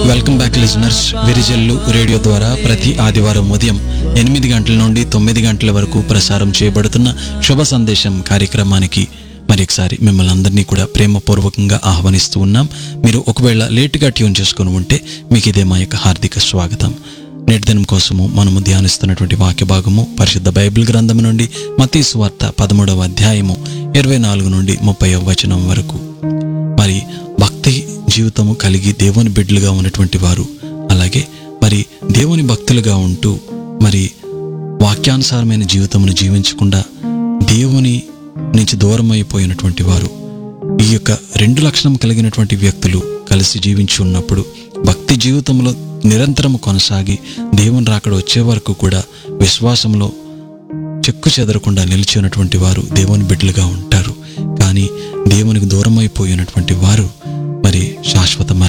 welcome back listeners Virijallu radio ద్వారా ప్రతి ఆదివారం ఉదయం ఎనిమిది గంటల నుండి తొమ్మిది గంటల వరకు ప్రసారం చేయబడుతున్న శుభ సందేశం కార్యక్రమానికి మరి ఒకసారి మిమ్మల్ని అందరినీ కూడా ప్రేమపూర్వకంగా ఆహ్వానిస్తూ ఉన్నాం మీరు ఒకవేళ లేటుగా ట్యూన్ చేసుకుని ఉంటే మీకు ఇదే మా యొక్క హార్దిక స్వాగతం నేటి దినం కోసము మనము ధ్యానిస్తున్నటువంటి వాక్య భాగము పరిశుద్ధ బైబిల్ గ్రంథం నుండి మతీ సువార్త పదమూడవ అధ్యాయము ఇరవై నాలుగు నుండి ముప్పై వచనం వరకు మరి భక్తి జీవితము కలిగి దేవుని బిడ్డలుగా ఉన్నటువంటి వారు అలాగే మరి దేవుని భక్తులుగా ఉంటూ మరి వాక్యానుసారమైన జీవితమును జీవించకుండా దేవుని నుంచి దూరం అయిపోయినటువంటి వారు ఈ యొక్క రెండు లక్షణం కలిగినటువంటి వ్యక్తులు కలిసి జీవించి ఉన్నప్పుడు భక్తి జీవితంలో నిరంతరం కొనసాగి దేవుని రాకడ వచ్చే వరకు కూడా విశ్వాసంలో చెక్కు చెదరకుండా నిలిచి ఉన్నటువంటి వారు దేవుని బిడ్డలుగా ఉంటారు కానీ దేవునికి దూరం అయిపోయినటువంటి వారు మరి శాశ్వత మరణం